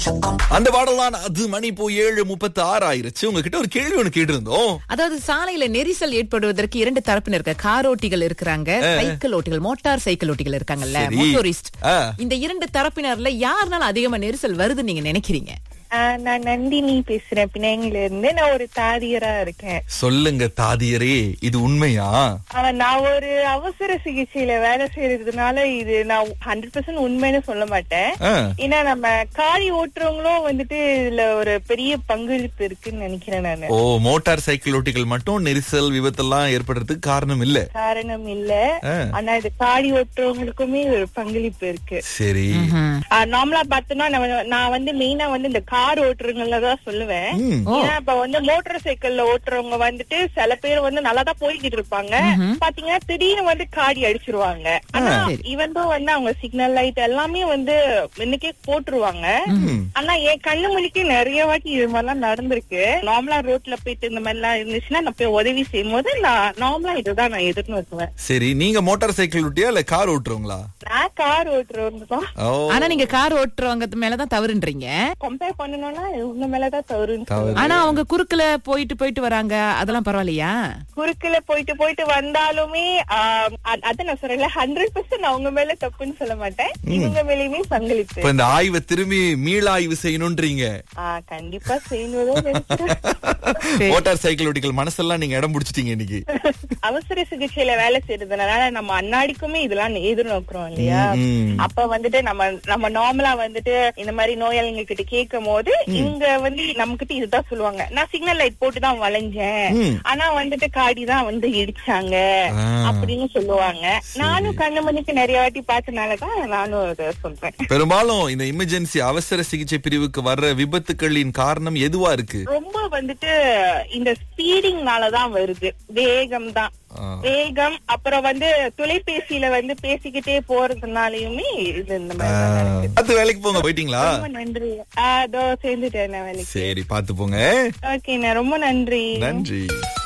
அந்த பாடல் தான் அது மணி இப்போ ஏழு முப்பத்தி ஆறு ஆயிருச்சு உங்ககிட்ட ஒரு கேள்வி ஒண்ணு கேட்டிருந்தோம் அதாவது சாலையில நெரிசல் ஏற்படுவதற்கு இரண்டு தரப்பினர் இருக்க கார் ஓட்டிகள் இருக்கிறாங்க சைக்கிள் ஓட்டிகள் மோட்டார் சைக்கிள் ஓட்டிகள் இருக்காங்கல்ல சரி. மோட்டோரிஸ்ட் ஆ. இந்த இரண்டு தரப்பினர்ல யாருனால அதிகமா நெரிசல் வருதுன்னு நீங்க நினைக்கிறீங்க ஆஹ் நான் நந்தினி பேசுறேன் பினாங்கில இருந்து நான் ஒரு தாதியரா இருக்கேன் சொல்லுங்க தாதியரே இது உண்மையா ஆஹ் நான் ஒரு அவசர சிகிச்சையில வேலை செய்யறதுனால இது நான் ஹண்ட்ரட் பர்சன்ட் உண்மைன்னு சொல்ல மாட்டேன் ஆ. ஏன்னா நம்ம காரி ஓட்டுறவங்களும் வந்துட்டு இதுல ஒரு பெரிய பங்களிப்பு இருக்குன்னு நினைக்கிறேன் நானு ஓ மோட்டார் சைக்கிள் ஓட்டிகள் மட்டும் நெரிசல் விபத்தெல்லாம் ஏற்படுறதுக்கு காரணம் இல்ல காரணம் இல்ல ஆ. ஆனா இது காரி ஓட்டுறவங்களுக்குமே ஒரு பங்களிப்பு இருக்கு சரி நார்மலா பார்த்தோம்னா நம்ம- நான் வந்து மெயினா வந்து இந்த கார் ஓட்டுறவங்கள தான் சொல்லுவேன் ம். ஏன்னா இப்ப வந்து மோட்டார் சைக்கிள்ல ஓட்டுறவங்க வந்துட்டு சில பேர் வந்து நல்லா தான் போய்கிட்டு இருப்பாங்க பாத்தீங்கன்னா திடீர்னு வந்து காடி அடிச்சிருவாங்க ஆனா இவன் தான் வந்து அவங்க சிக்னல் லைட் எல்லாமே வந்து இன்னைக்கே போட்டுருவாங்க ஆனா என் கண்ணு மணிக்கு நிறைய வாட்டி இது மாதிரிலாம் நடந்திருக்கு நார்மலா ரோட்ல போயிட்டு இந்த மாதிரி எல்லாம் இருந்துச்சுன்னா நான் போய் உதவி செய்யும் போது நான் நார்மலா இதுதான் நான் எதிர்நோக்குவேன் சரி நீங்க மோட்டார் சைக்கிள் ஓட்டியா இல்ல கார் ஓட்டுறவங்களா நான் கார் ஓட்டுறவங்க தான் ஓ ஆனா நீங்க கார் ஓட்டுறவங்க மேலதான் தவறுன்றீங்க கம்பேர் பண்ணணும்னா உங்க மேலதான் தவறுன்னு தவறு. ஆனா அவங்க குறுக்குல போயிட்டு போயிட்டு வராங்க அதெல்லாம் பரவாயில்லையா குறுக்குல போயிட்டு போயிட்டு வந்தாலுமே ஆம், அ- அதான் நான் சொல்றேன்ல ஹண்ட்ரட் பர்சன்ட் அவங்க மேல தப்புன்னு சொல்ல மாட்டேன் இவங்க மேலயுமே பங்களிப்பு இப்ப இந்த ஆய்வை திரும்பி மீளாய்வு செய்யணும்ன்றீங்க ஆ, கண்டிப்பா செய்யணும் நினைக்கிறேன் மோட்டார் சைக்கிள் ஓட்டிகள் மனசெல்லாம் நீங்க இடம் பிடிச்சிட்டீங்க இன்னைக்கு அவசர சிகிச்சையில வேலை செய்யறதுனால நம்ம அன்னாடிக்குமே இதெல்லாம் எதிர்நோக்குறோம் இல்லையா ம். அப்ப வந்துட்டு நம்ம நம்ம நார்மலா வந்துட்டு இந்த மாதிரி நோயாளிங்க கிட்ட கேட்கும் போது இங்க வந்து நம்ம கிட்ட இதுதான் சொல்லுவாங்க நான் சிக்னல் லைட் போட்டு தான் வளைஞ்சேன் ம். ஆனா வந்துட்டு காடி தான் வந்து இடிச்சாங்க ஆ. அப்படின்னு சொல்லுவாங்க நானும் கண்ணு மணிக்கு நிறைய வாட்டி பார்த்தனாலதான் நானும் அதை சொல்றேன் பெரும்பாலும் இந்த எமர்ஜென்சி அவசர சிகிச்சை பிரிவுக்கு வர்ற விபத்துக்களின் காரணம் எதுவா இருக்கு ரொம்ப வந்துட்டு இந்த ஸ்பீடிங்னாலதான் வருது வேகம் தான் ஆ. வேகம் அப்புறம் வந்து தொலைபேசியில வந்து பேசிக்கிட்டே போறதுனாலயுமே இது இந்த மாதிரி தான் நடக்குது. பார்த்து வேலைக்கு போங்க போயிட்டீங்களா ரொம்ப நன்றி ஆ, அதோ சேர்ந்துட்டேன் நான் வேலைக்கு சரி பாத்து போங்க ஓகே ரொம்ப நன்றி நன்றி